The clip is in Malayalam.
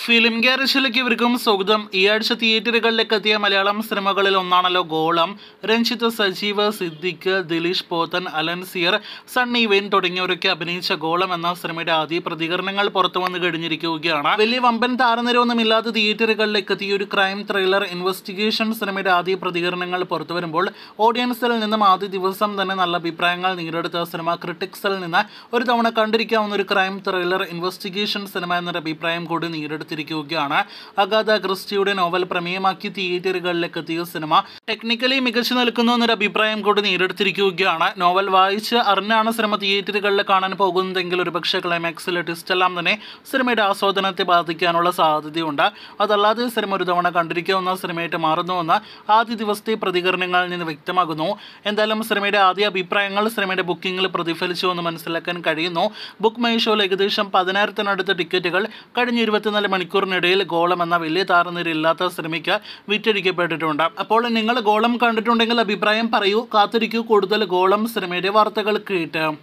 ഫിലിം ഗ്യാരേജിലേക്ക് ഇവർക്കും സ്വാഗതം ഈ ആഴ്ച തിയേറ്ററുകളിലേക്ക് എത്തിയ മലയാളം സിനിമകളിൽ ഒന്നാണല്ലോ ഗോളം രഞ്ജിത്ത് സജീവ് സിദ്ദിഖ് ദിലീഷ് പോത്തൻ അലൻസിയർ സണ്ണി വെയിൻ തുടങ്ങിയവരൊക്കെ അഭിനയിച്ച ഗോളം എന്ന സിനിമയുടെ ആദ്യ പ്രതികരണങ്ങൾ പുറത്തു വന്നു കഴിഞ്ഞിരിക്കുകയാണ് വലിയ വമ്പൻ താരനിരയൊന്നുമില്ലാത്ത തിയേറ്ററുകളിലേക്ക് എത്തിയ ഒരു ക്രൈം ത്രില്ലർ ഇൻവെസ്റ്റിഗേഷൻ സിനിമയുടെ ആദ്യ പ്രതികരണങ്ങൾ പുറത്തു വരുമ്പോൾ ഓഡിയൻസിൽ നിന്നും ആദ്യ ദിവസം തന്നെ നല്ല അഭിപ്രായങ്ങൾ നേടിയെടുത്ത സിനിമ ക്രിട്ടിക്സിൽ നിന്ന് ഒരു തവണ കണ്ടിരിക്കാവുന്ന ഒരു ക്രൈം ത്രില്ലർ ഇൻവെസ്റ്റിഗേഷൻ സിനിമ എന്നൊരു അഭിപ്രായം കൂടി നേടിയെടുത്തിരിക്കുകയാണ് അഗാധ ക്രിസ്റ്റിയുടെ നോവൽ പ്രമേയമാക്കി തിയേറ്ററുകളിലേക്ക് എത്തിയ സിനിമ ടെക്നിക്കലി മികച്ചു നിൽക്കുന്നു എന്നൊരു അഭിപ്രായം കൂടി നേടിയെടുത്തിരിക്കുകയാണ് നോവൽ വായിച്ച് അറിഞ്ഞാണ് സിനിമ തിയേറ്ററുകളിൽ കാണാൻ പോകുന്നതെങ്കിൽ ഒരുപക്ഷെ ക്ലൈമാക്സിലെ ട്വിസ്റ്റ് എല്ലാം തന്നെ സിനിമയുടെ ആസ്വാദനത്തെ ബാധിക്കാനുള്ള സാധ്യതയുണ്ട് അതല്ലാതെ സിനിമ ഒരു തവണ കണ്ടിരിക്കാവുന്ന സിനിമയായിട്ട് മാറുന്നുവെന്ന് ആദ്യ ദിവസത്തെ പ്രതികരണങ്ങളിൽ നിന്ന് വ്യക്തമാകുന്നു എന്തായാലും സിനിമയുടെ ആദ്യ അഭിപ്രായങ്ങൾ സിനിമയുടെ ബുക്കിംഗിൽ പ്രതിഫലിച്ചു എന്ന് മനസ്സിലാക്കാൻ കഴിയുന്നു ബുക്ക് മൈ ഷോയിൽ ഏകദേശം പതിനായിരത്തിനടുത്ത് ടിക്കറ്റുകൾ കഴിഞ്ഞ ഇരുപത്തിനാല് മണിക്കൂറിനിടയിൽ ഗോളം എന്ന വലിയ താരനിരയില്ലാത്ത സിനിമയ്ക്ക് വിറ്റഴിക്കപ്പെട്ടിട്ടുണ്ട് അപ്പോൾ നിങ്ങൾ ഗോളം കണ്ടിട്ടുണ്ടെങ്കിൽ അഭിപ്രായം പറയൂ കാത്തിരിക്കൂ കൂടുതൽ ഗോളം സിനിമയുടെ വാർത്തകൾ കേട്ട്